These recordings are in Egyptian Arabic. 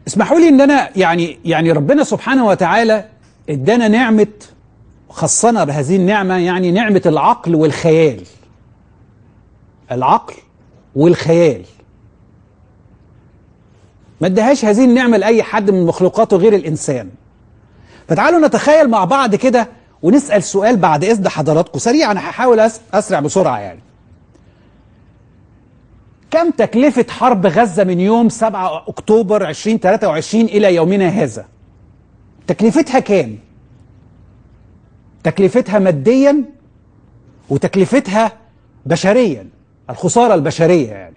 اسمحوا لي ان انا يعني يعني ربنا سبحانه وتعالى ادانا نعمه خصنا بهذه النعمه يعني نعمه العقل والخيال العقل والخيال ما ادهاش هذه النعمه لاي حد من مخلوقاته غير الانسان فتعالوا نتخيل مع بعض كده ونسال سؤال بعد اذن حضراتكم سريعا انا هحاول أس- اسرع بسرعه يعني كم تكلفة حرب غزة من يوم 7 أكتوبر 2023 إلى يومنا هذا؟ تكلفتها كام؟ تكلفتها ماديا وتكلفتها بشريا الخسارة البشرية يعني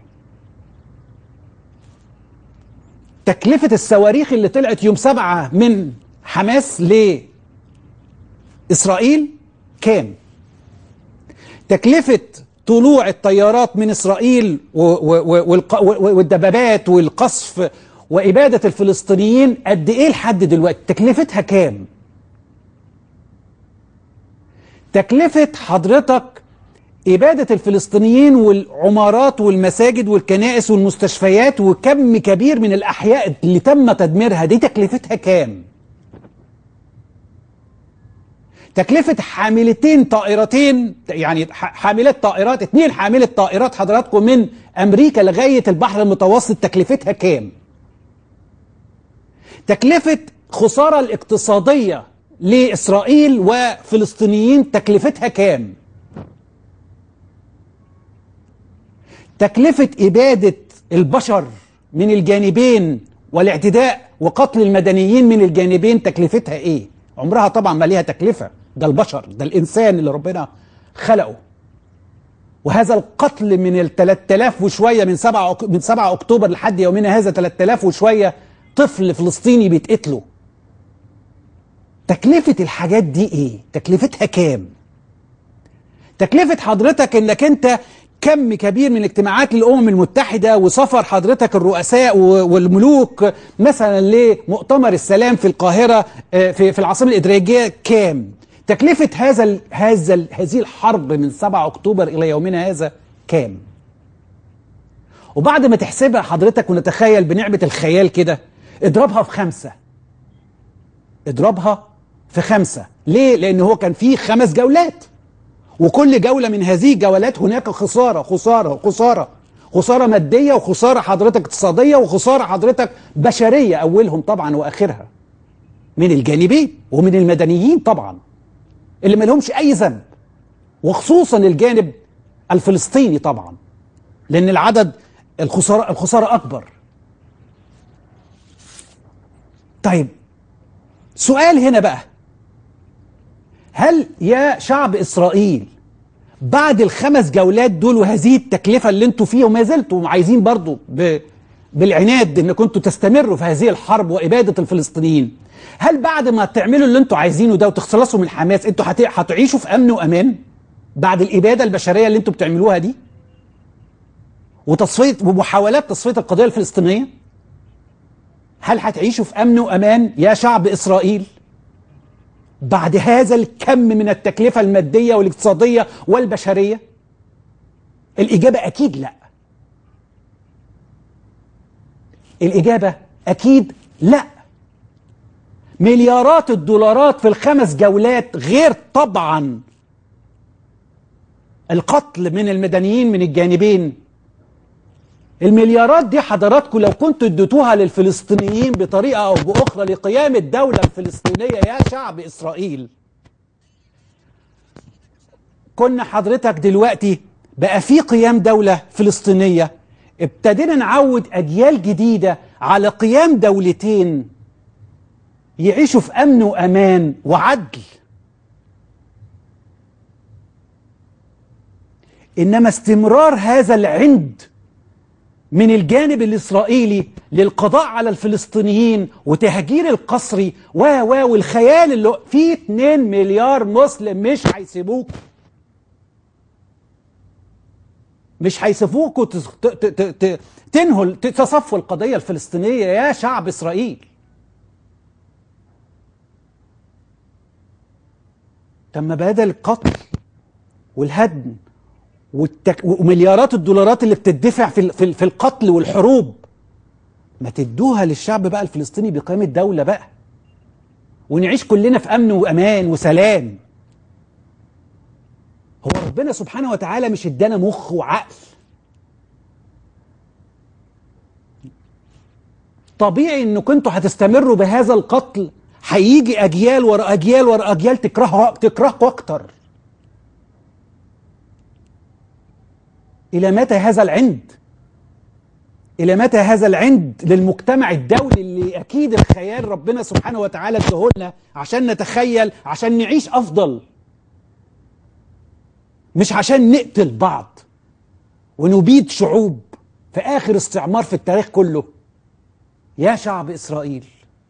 تكلفة الصواريخ اللي طلعت يوم 7 من حماس لإسرائيل كام؟ تكلفة طلوع الطيارات من إسرائيل و- و- والق- و- والدبابات والقصف وإبادة الفلسطينيين قد إيه لحد دلوقتي تكلفتها كام تكلفة حضرتك إبادة الفلسطينيين والعمارات والمساجد والكنائس والمستشفيات وكم كبير من الأحياء اللي تم تدميرها دي تكلفتها كام تكلفة حاملتين طائرتين يعني ح- حاملات طائرات اتنين حاملة طائرات حضراتكم من أمريكا لغاية البحر المتوسط تكلفتها كام؟ تكلفة خسارة الاقتصادية لإسرائيل وفلسطينيين تكلفتها كام؟ تكلفة إبادة البشر من الجانبين والاعتداء وقتل المدنيين من الجانبين تكلفتها إيه؟ عمرها طبعا ما ليها تكلفة ده البشر ده الإنسان اللي ربنا خلقه وهذا القتل من ال 3000 وشوية من 7 أك- من 7 أكتوبر لحد يومنا هذا 3000 وشوية طفل فلسطيني بيتقتلوا تكلفة الحاجات دي إيه؟ تكلفتها كام؟ تكلفة حضرتك انك انت كم كبير من اجتماعات الامم المتحدة وسفر حضرتك الرؤساء و- والملوك مثلا لمؤتمر السلام في القاهرة آه، في في العاصمة الادارية كام تكلفة هذا ال هذا ال هذه الحرب من 7 اكتوبر الى يومنا هذا كام وبعد ما تحسبها حضرتك ونتخيل بنعمة الخيال كده اضربها في خمسة اضربها في خمسة ليه؟ لأن هو كان فيه خمس جولات وكل جولة من هذه الجولات هناك خسارة خسارة خسارة خسارة مادية وخسارة حضرتك اقتصادية وخسارة حضرتك بشرية أولهم طبعا وآخرها من الجانبين ومن المدنيين طبعا اللي ما لهمش أي ذنب وخصوصا الجانب الفلسطيني طبعا لأن العدد الخسارة الخسارة أكبر طيب سؤال هنا بقى هل يا شعب إسرائيل بعد الخمس جولات دول وهذه التكلفة اللي انتوا فيها وما زلتوا عايزين برضو ب... بالعناد ان كنتوا تستمروا في هذه الحرب وإبادة الفلسطينيين هل بعد ما تعملوا اللي انتوا عايزينه ده وتخلصوا من حماس انتوا هت... هتعيشوا في أمن وأمان بعد الإبادة البشرية اللي انتوا بتعملوها دي وتصفية ومحاولات تصفية القضية الفلسطينية هل هتعيشوا في أمن وأمان يا شعب إسرائيل بعد هذا الكم من التكلفة المادية والاقتصادية والبشرية الإجابة أكيد لا الإجابة أكيد لا مليارات الدولارات في الخمس جولات غير طبعا القتل من المدنيين من الجانبين المليارات دي حضراتكم لو كنتوا اديتوها للفلسطينيين بطريقة أو بأخرى لقيام الدولة الفلسطينية يا شعب إسرائيل كنا حضرتك دلوقتي بقى في قيام دولة فلسطينية ابتدينا نعود أجيال جديدة على قيام دولتين يعيشوا في أمن وأمان وعدل إنما استمرار هذا العند من الجانب الإسرائيلي للقضاء على الفلسطينيين وتهجير القسري و و والخيال اللي فيه 2 مليار مسلم مش هيسيبوك مش هيسيبوكوا تس- ت- ت- ت- ت- تنهوا ت- تصفوا القضية الفلسطينية يا شعب إسرائيل تم بدل القتل والهدم والتك... ومليارات الدولارات اللي بتدفع في ال- في ال- في القتل والحروب ما تدوها للشعب بقى الفلسطيني بقيام الدولة بقى ونعيش كلنا في أمن وأمان وسلام هو ربنا سبحانه وتعالى مش ادانا مخ وعقل طبيعي ان كنتوا هتستمروا بهذا القتل هيجي اجيال ورا اجيال ورا اجيال تكرهوا تكرهكوا اكتر الى متى هذا العند الى متى هذا العند للمجتمع الدولي اللي اكيد الخيال ربنا سبحانه وتعالى ادهولنا عشان نتخيل عشان نعيش افضل مش عشان نقتل بعض ونبيد شعوب في اخر استعمار في التاريخ كله يا شعب اسرائيل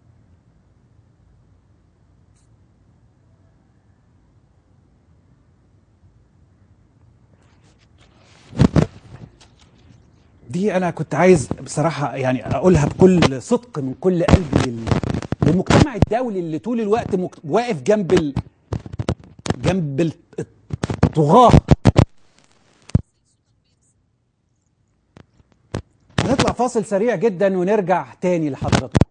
دي انا كنت عايز بصراحه يعني اقولها بكل صدق من كل قلبي لل- للمجتمع الدولي اللي طول الوقت مك- واقف جنب ال... جنب ال- الطغاة هنطلع فاصل سريع جدا ونرجع تاني لحضراتكم